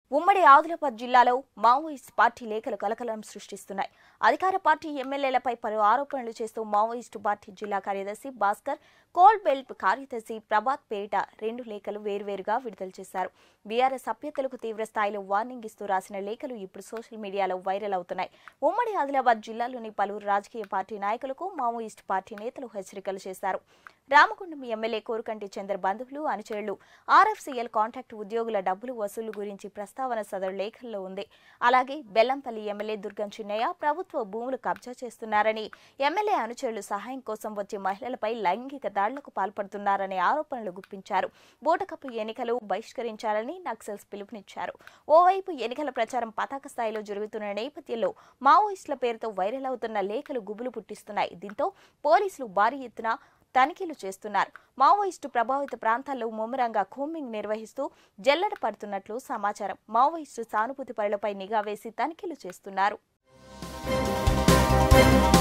ఉమ్మడి ఆదిలాబాద్ జిల్లాలో Maoist party లేఖలు కలకలం సృష్టిస్తున్నాయి అధికార పార్టీ ఎమ్మెల్యేలపై పలు ఆరోపణలు చేస్తూ మావోయిస్టు పార్టీ జిల్లా కార్యదర్శి భాస్కర్ కోల్డ్ బెల్ట్ కార్యదర్శి ప్రభాత్ పేరిట రెండు లేఖలు వేర్వేరుగా విడుదల చేశారు బీఆర్ఎస్ అభ్యర్థులకు తీవ్ర స్థాయిలో వార్నింగ్ ఇస్తూ రాసిన లేఖలు ఇప్పుడు సోషల్ మీడియాలో వైరల్ అవుతున్నాయి ఉమ్మడి ఆదిలాబాద్ జిల్లాలోని పలువురు రాజకీయ పార్టీ నాయకులకు మావోయిస్టు పార్టీ నేతలు హెచ్చరికలు చేశారు రామగుండం ఎమ్మెల్యే కోరుకంటి చంద్ర బంధువులు అనుచరులు ఆర్ఎఫ్సీఎల్ కాంట్రాక్ట్ ఉద్యోగుల డబ్బులు వసూలు గురించి ప్రస్తావన సదరు లేఖల్లో ఉంది అలాగే బెల్లంపల్లి ఎమ్మెల్యే దుర్గం చిన్నయ్య ప్రభుత్వ భూములు కబ్జా చేస్తున్నారని ఎమ్మెల్యే అనుచరులు సహాయం కోసం వచ్చే మహిళలపై లైంగిక దాడులకు పాల్పడుతున్నారనే ఆరోపణలు గుప్పించారు బూటకప్పు ఎన్నికలు బహిష్కరించాలని నక్సల్స్ పిలుపునిచ్చారు ఓవైపు ఎన్నికల ప్రచారం పతాక స్థాయిలో జరుగుతున్న నేపథ్యంలో మావోయిస్టుల పేరుతో వైరల్ అవుతున్న లేఖలు గుబులు పుట్టిస్తున్నాయి దీంతో పోలీసులు భారీ ఎత్తున తనిఖీలు చేస్తున్నారు మావోయిస్టు ప్రభావిత ప్రాంతాల్లో ముమ్మరంగా కూంబింగ్ నిర్వహిస్తూ జల్లెడ పడుతున్నట్లు సమాచారం మావోయిస్టు సానుభూతి పరులపై నిఘా వేసి తనిఖీలు చేస్తున్నారు